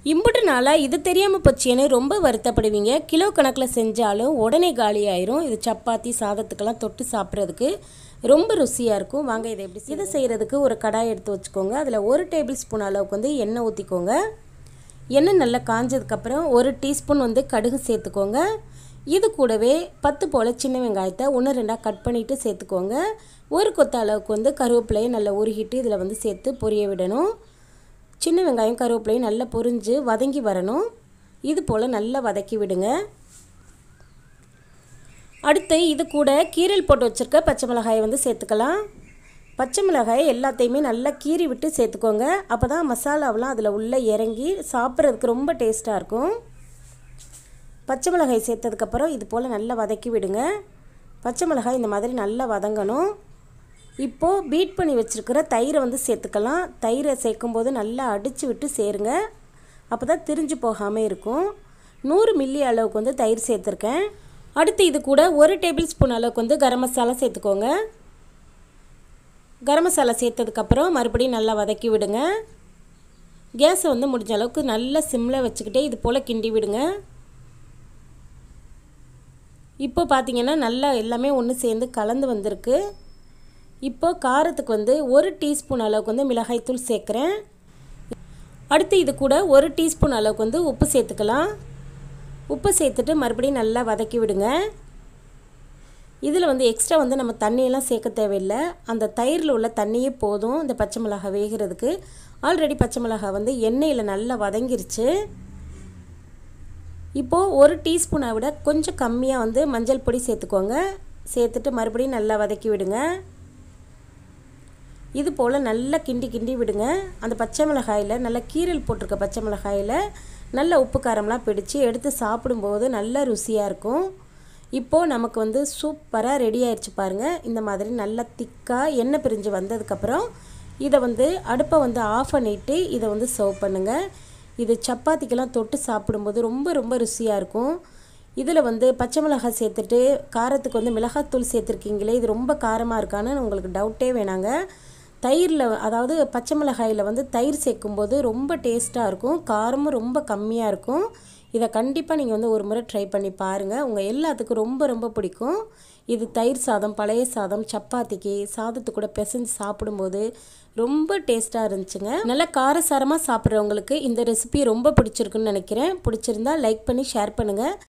இம்புட்டு நாளாக இது தெரியாமல் போச்சேன்னு ரொம்ப வருத்தப்படுவீங்க கிலோ கணக்கில் செஞ்சாலும் உடனே காலி ஆயிரும் இது சப்பாத்தி சாதத்துக்கெல்லாம் தொட்டு சாப்பிட்றதுக்கு ரொம்ப ருசியாக இருக்கும் வாங்க இதை எப்படி இதை செய்கிறதுக்கு ஒரு கடாய் எடுத்து வச்சுக்கோங்க அதில் ஒரு டேபிள் ஸ்பூன் அளவுக்கு வந்து எண்ணெய் ஊற்றிக்கோங்க எண்ணெய் நல்லா காஞ்சதுக்கப்புறம் ஒரு டீஸ்பூன் வந்து கடுகு சேர்த்துக்கோங்க இது கூடவே பத்து போல் சின்ன வெங்காயத்தை ஒன்று ரெண்டாக கட் பண்ணிவிட்டு சேர்த்துக்கோங்க ஒரு கொத்த அளவுக்கு வந்து கருவேப்பிலையை நல்லா உருகிட்டு இதில் வந்து சேர்த்து பொரிய விடணும் சின்ன வெங்காயம் கருவேப்பிலையும் நல்லா பொரிஞ்சு வதங்கி வரணும் இது போல் நல்லா வதக்கி விடுங்க அடுத்து இது கூட கீரல் போட்டு வச்சுருக்க பச்சை மிளகாயை வந்து சேர்த்துக்கலாம் பச்சை மிளகாய் எல்லாத்தையுமே நல்லா கீறி விட்டு சேர்த்துக்கோங்க அப்போ தான் மசாலாவெலாம் அதில் உள்ளே இறங்கி சாப்பிட்றதுக்கு ரொம்ப டேஸ்ட்டாக இருக்கும் பச்சை மிளகாய் சேர்த்ததுக்கப்புறம் இது போல் நல்லா வதக்கி விடுங்க பச்சை மிளகாய் இந்த மாதிரி நல்லா வதங்கணும் இப்போது பீட் பண்ணி வச்சுருக்கிற தயிரை வந்து சேர்த்துக்கலாம் தயிரை சேர்க்கும்போது நல்லா அடித்து விட்டு சேருங்க அப்போ தான் திரிஞ்சு போகாமல் இருக்கும் நூறு மில்லி அளவுக்கு வந்து தயிர் சேர்த்துருக்கேன் அடுத்து இது கூட ஒரு டேபிள் ஸ்பூன் அளவுக்கு வந்து கரம் மசாலா சேர்த்துக்கோங்க கரம் மசாலா சேர்த்ததுக்கப்புறம் மறுபடியும் நல்லா வதக்கி விடுங்க கேஸை வந்து முடிஞ்ச அளவுக்கு நல்லா சிம்மில் வச்சுக்கிட்டே இது போல் கிண்டி விடுங்க இப்போ பார்த்தீங்கன்னா நல்லா எல்லாமே ஒன்று சேர்ந்து கலந்து வந்திருக்கு இப்போ காரத்துக்கு வந்து ஒரு டீஸ்பூன் அளவுக்கு வந்து மிளகாய்த்தூள் சேர்க்குறேன் அடுத்து இது கூட ஒரு டீஸ்பூன் அளவுக்கு வந்து உப்பு சேர்த்துக்கலாம் உப்பு சேர்த்துட்டு மறுபடியும் நல்லா வதக்கி விடுங்க இதில் வந்து எக்ஸ்ட்ரா வந்து நம்ம தண்ணியெல்லாம் சேர்க்க தேவையில்லை அந்த தயிரில் உள்ள தண்ணியே போதும் இந்த பச்சை மிளகாய் வேகிறதுக்கு ஆல்ரெடி பச்சை மிளகாய் வந்து எண்ணெயில் நல்லா வதங்கிருச்சு இப்போது ஒரு டீஸ்பூனை விட கொஞ்சம் கம்மியாக வந்து மஞ்சள் பொடி சேர்த்துக்கோங்க சேர்த்துட்டு மறுபடியும் நல்லா வதக்கி விடுங்க இது போல் நல்லா கிண்டி கிண்டி விடுங்க அந்த பச்சை மிளகாயில் நல்லா கீரல் போட்டிருக்க பச்சை மிளகாயில் நல்ல உப்பு காரம்லாம் பிடிச்சி எடுத்து சாப்பிடும்போது நல்ல ருசியாக இருக்கும் இப்போது நமக்கு வந்து சூப்பராக ரெடி ஆயிடுச்சு பாருங்கள் இந்த மாதிரி நல்லா திக்காக எண்ணெய் பிரிஞ்சு வந்ததுக்கப்புறம் இதை வந்து அடுப்பை வந்து ஆஃப் பண்ணிவிட்டு இதை வந்து சர்வ் பண்ணுங்கள் இது சப்பாத்திக்கெல்லாம் தொட்டு சாப்பிடும்போது ரொம்ப ரொம்ப ருசியாக இருக்கும் இதில் வந்து பச்சை மிளகாய் சேர்த்துட்டு காரத்துக்கு வந்து மிளகாத்தூள் சேர்த்துருக்கீங்களே இது ரொம்ப காரமாக இருக்கான்னு உங்களுக்கு டவுட்டே வேணாங்க தயிரில் அதாவது பச்சை மிளகாயில் வந்து தயிர் சேர்க்கும்போது ரொம்ப டேஸ்ட்டாக இருக்கும் காரமும் ரொம்ப கம்மியாக இருக்கும் இதை கண்டிப்பாக நீங்கள் வந்து ஒரு முறை ட்ரை பண்ணி பாருங்கள் உங்கள் எல்லாத்துக்கும் ரொம்ப ரொம்ப பிடிக்கும் இது தயிர் சாதம் பழைய சாதம் சப்பாத்திக்கு சாதத்து கூட பிசைஞ்சு சாப்பிடும்போது ரொம்ப டேஸ்ட்டாக இருந்துச்சுங்க நல்லா காரசாரமாக சாப்பிட்றவங்களுக்கு இந்த ரெசிபி ரொம்ப பிடிச்சிருக்குன்னு நினைக்கிறேன் பிடிச்சிருந்தா லைக் பண்ணி ஷேர் பண்ணுங்கள்